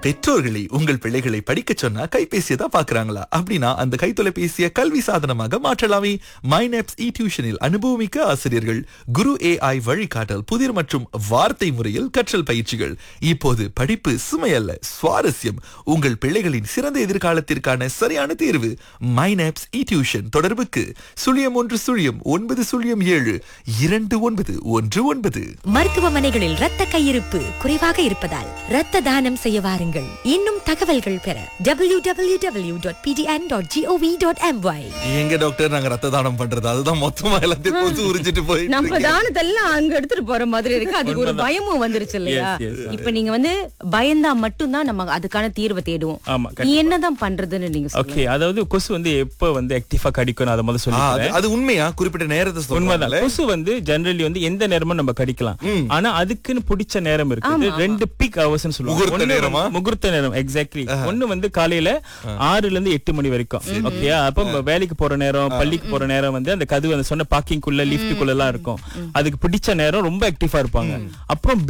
பெற்றோர்களை உங்கள் பிள்ளைகளை படிக்கச் சொன்னா கைபேசியை தான் பாக்குறாங்களா அப்படின்னா அந்த கைத்தொலைபேசியை கல்வி சாதனமாக மாற்றலாமே மைனப்ஸ் இ டியூஷனில் அனுபவமிக்க ஆசிரியர்கள் குரு ஏஐ வழிகாட்டல் புதிர் மற்றும் வார்த்தை முறையில் கற்றல் பயிற்சிகள் இப்போது படிப்பு சுமையல்ல சுவாரஸ்யம் உங்கள் பிள்ளைகளின் சிறந்த எதிர்காலத்திற்கான சரியான தேர்வு மைனப்ஸ் இ டியூஷன் தொடர்புக்கு சுழியம் ஒன்று சுழியம் ஒன்பது சுழியம் ஏழு இரண்டு ஒன்பது ஒன்று ஒன்பது மருத்துவமனைகளில் இரத்த கையிருப்பு குறைவாக இருப்பதால் இரத்த தானம் செய்ய வாருங்கள் இன்னும் தகவல்கள் பெற W W W dot PTN dot GOV dot MY எங்க டாக்டர் நாங்க ரத்த தானம் பண்றது அதுதான் மொத்தமா எல்லாத்தையும் கொசு உரிச்சிட்டு போயிட்டு நம்ம இருக்கு. தானத்தெல்லாம் அங்க எடுத்துட்டு போற மாதிரி இருக்கு அதுக்கு ஒரு பயமும் வந்துருச்சு இல்லையா Yes, yes, yes. இப்ப நீங்க வந்து பயந்தா மட்டும்தான் நம்ம அதுக்கான தீர்வை தேடுவோம் ஆமா, நீ என்னதான் பண்றதுன்னு நீங்க சொல்லுங்க ஓகே அதாவது கொசு வந்து எப்ப வந்து ஆக்டிவா கடிக்கும் அதை முதல்ல ஆ, அது- சொல்லிக்கிறேன் அது உண்மையா குறிப்பிட்ட நேரத்தை உண்மைதான் சொல்லுவாங்கல்ல கொசு வந்து ஜெனரலி வந்து எந்த நேரமும் நம்ம கடிக்கலாம் ஆனா அதுக்குன்னு பிடிச்ச நேரம் இருக்குது ரெண்டு பீக் ஹவர்ஸ் சொல்லுவாங்க முகூர்த்த ஒண்ணு நேரமா? வந்து- முகூர்த்த நேரம் எக்ஸாக்ட்லி ஒண்ணு வந்து காலையில ஆறுல இருந்து எட்டு மணி வரைக்கும் ஓகேயா அப்ப நம்ம வேலைக்கு போற நேரம் பள்ளிக்கு போற நேரம் வந்து அந்த கதவு அந்த சொன்ன பார்க்கிங் குள்ள லிஃப்ட் குள்ள எல்லாம் இருக்கும் அதுக்கு பிடிச்ச நேரம் ரொம்ப ஆக்டிவா இருப்பாங்க அப்புறம்